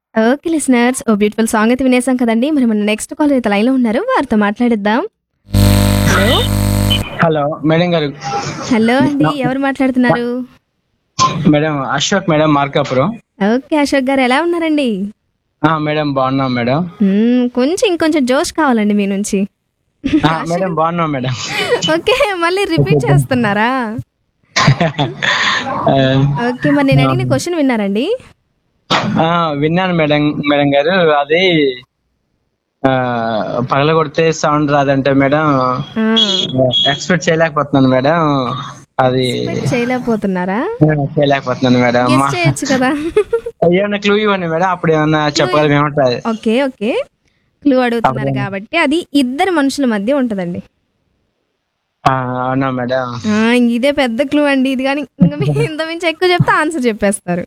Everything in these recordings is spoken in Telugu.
ఓకే లిసనర్స్ ఓ బ్యూటిఫుల్ సాంగ్ అయితే వినేసాం కదండి మరి మన నెక్స్ట్ కాల్ అయితే లైన్లో ఉన్నారు వారితో మాట్లాడిద్దాం hello hello madam garu hello అండి ఎవరు మాట్లాడుతున్నారు madam Ashok madam Markapuram okay Ashok garu ఎలా ఉన్నారండి ఆ, మేడం బాగున్నాం మేడం మ్మ్, కొంచెం ఇంకొంచెం జోష్ కావాలండి మీ నుంచి ఆ, మేడం బాగున్నాం మేడం ఓకే మళ్ళీ రిపీట్ చేస్తున్నారా ఆ, ఓకే మరి నేను అడిగిన క్వశ్చన్ విన్నారండి ఆ, విన్నాను మేడం మేడం గారు అది ఆ, పగల కొడితే సౌండ్ రాదంటే మేడం ఆ, ఎక్స్పెక్ట్ చేయలేకపోతున్నాను మేడం అది చేయలేకపోతున్నారా ఆ, చేయలేకపోతున్నాను మేడం గెస్ మా- చేయొచ్చు కదా ఏమన్నా క్లూ ఇవ్వండి మేడం అప్పుడు ఏమన్నా చెప్పగలం ఏమంటారు ఓకే ఓకే క్లూ అడుగుతున్నారు కాబట్టి అది ఇద్దరు మనుషుల మధ్య ఉంటదండి ఆ, అవునా మేడం ఆ, ఇంక ఇదే పెద్ద క్లూ అండి ఇది కానీ ఇంకా మీ- ఇంత మించి ఎక్కువ చెప్తే ఆన్సర్ చెప్పేస్తారు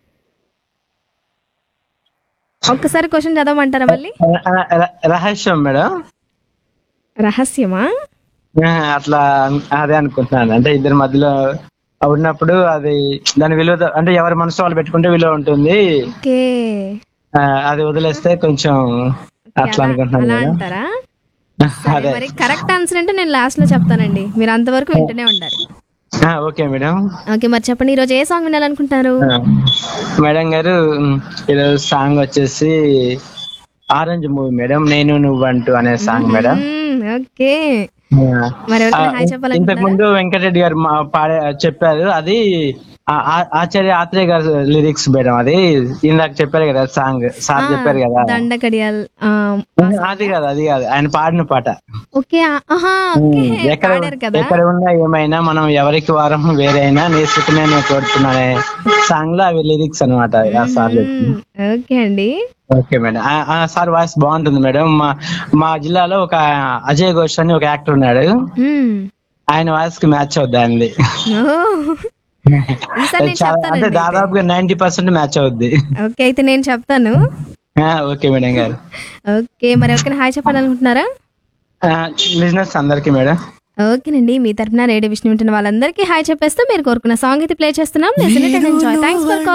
ఒక్కసారి క్వశ్చన్ చదవమంటారా మళ్ళీ ఆ, ర- రహస్యం మేడం రహస్యమా ఆ, అట్లా అన్- అదే అనుకుంటున్నాను అంటే ఇద్దరి మధ్యలో ఉన్నప్పుడు అది దాని విలువ అంటే ఎవరి మనసు వాళ్ళు పెట్టుకుంటే విలువ ఉంటుంది ఓకే ఆ, అది వదిలేస్తే కొంచెం అట్లా అనుకుంటున్నాను అలా మేడం అంటారా సరే, అదే మరి కరెక్ట్ ఆన్సర్ అంటే నేను లాస్ట్ లో చెప్తానండి మీరు అంతవరకు వింటూనే ఉండాలి ఆ, ఓకే మేడం ఓకే మరి చెప్పండి ఈరోజు ఏ సాంగ్ వినాలనుకుంటున్నారు ఆ, మేడం గారు ఉమ్, ఈరోజు సాంగ్ వచ్చేసి ఆరెంజ్ మూవీ మేడం నేను నువ్వు అంటూ అనే సాంగ్ మేడం మ్మ్, ఓకే ఆ, మరి ఎవరికైనా హాయ్ ఇంతకు చెప్పాలనుకుంటున్నారా ముందు వెంకటరెడ్డి గారు మా పాడే చెప్పారు అది ఆ- ఆ- ఆచార్య ఆత్రేయ గారు లిరిక్స్ మేడం అది ఇందాక చెప్పారు కదా సాంగ్ సార్ చెప్పారు కదా దండకడియాల్ ఆ, అది కాదు అది కాదు ఆయన పాడిన పాట ఓకే ఆ- ఆహా ఓకే ఎక్కడ పాడారు కదా ఎక్కడ ఉన్నా ఏమైనా మనం ఎవరికి వారం వేరైనా నీ సుఖమే నేను కోరుతున్నానే సాంగ్ లో అవి లిరిక్స్ అనమాట ఆ సార్ మ్మ్, ఓకే అండి ఓకే మేడం ఆ- ఆ సార్ వాయిస్ బాగుంటుంది మేడం మా మా జిల్లాలో ఒక అజయ్ ఘోష్ అని ఒక యాక్టర్ ఉన్నాడు మ్మ్. ఆయన వాయిస్ కి మ్యాచ్ అవుద్ది ఆయనది ఓ ఈసారి నేను చాలా- అంటే చెప్తానండి దాదాపుగా నైన్టీ పర్సెంట్ మ్యాచ్ అవుద్ది ఓకే అయితే నేను చెప్తాను ఆ, ఓకే మేడం గారు ఓకే మరి ఎవరికైనా హాయ్ చెప్పాలనుకుంటున్నారా బిజినెస్ అందరికి మేడం ఓకేనండి మీ తరపున రేడియో విష్ణు వింటున్న వాళ్ళందరికీ హాయ్ చెప్పేస్తూ మీరు కోరుకున్న సాంగ్ అయితే ప్లే చేస్తున్నాం థ్యాంక్స్ ఫర్